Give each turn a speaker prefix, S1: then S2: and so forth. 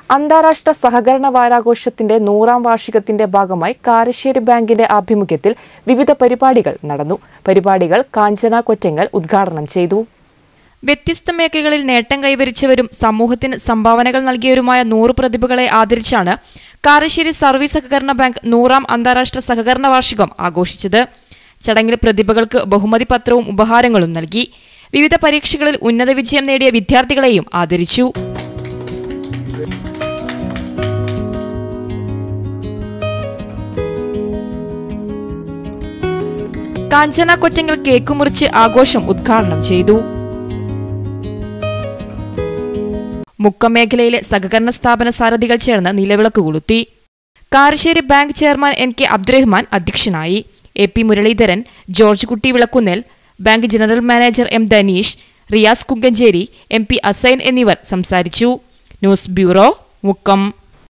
S1: അന്താരാഷ്ട്ര സഹകരണ വാരാഘോഷത്തിന്റെ നൂറാം വാർഷികത്തിന്റെ ഭാഗമായി കാരശ്ശേരി ബാങ്കിന്റെ ആഭിമുഖ്യത്തിൽ വിവിധ പരിപാടികൾ നടന്നു പരിപാടികൾ കാഞ്ചന കൊറ്റങ്ങൽ ഉദ്ഘാടനം ചെയ്തു
S2: വ്യത്യസ്ത മേഖലകളിൽ നേട്ടം കൈവരിച്ചവരും സമൂഹത്തിന് സംഭാവനകൾ നൽകിയവരുമായ നൂറ് പ്രതിഭകളെ ആദരിച്ചാണ് കാരശ്ശേരി സർവീസ് സഹകരണ ബാങ്ക് നൂറാം അന്താരാഷ്ട്ര സഹകരണ വാർഷികം ആഘോഷിച്ചത് ചടങ്ങിൽ പ്രതിഭകൾക്ക് ബഹുമതി പത്രവും ഉപഹാരങ്ങളും നൽകി വിവിധ പരീക്ഷകളിൽ ഉന്നത വിജയം നേടിയ വിദ്യാർത്ഥികളെയും ആദരിച്ചു കാഞ്ചന കൊറ്റങ്ങൾ കേക്ക് മുറിച്ച് ആഘോഷം ഉദ്ഘാടനം ചെയ്തു മുക്കം മേഖലയിലെ സഹകരണ സ്ഥാപന സാരഥികൾ ചേർന്ന് നിലവിളക്ക് കൊളുത്തി Karassery bank chairman N K Abdurahman അധ്യക്ഷനായി A P Muraleedharan George Kutty Vilakkunnel bank general manager M Dhaneesh Riyas Kunkancheri M P Asain എന്നിവർ സംസാരിച്ചു ന്യൂസ് ബ്യൂറോ മുക്കം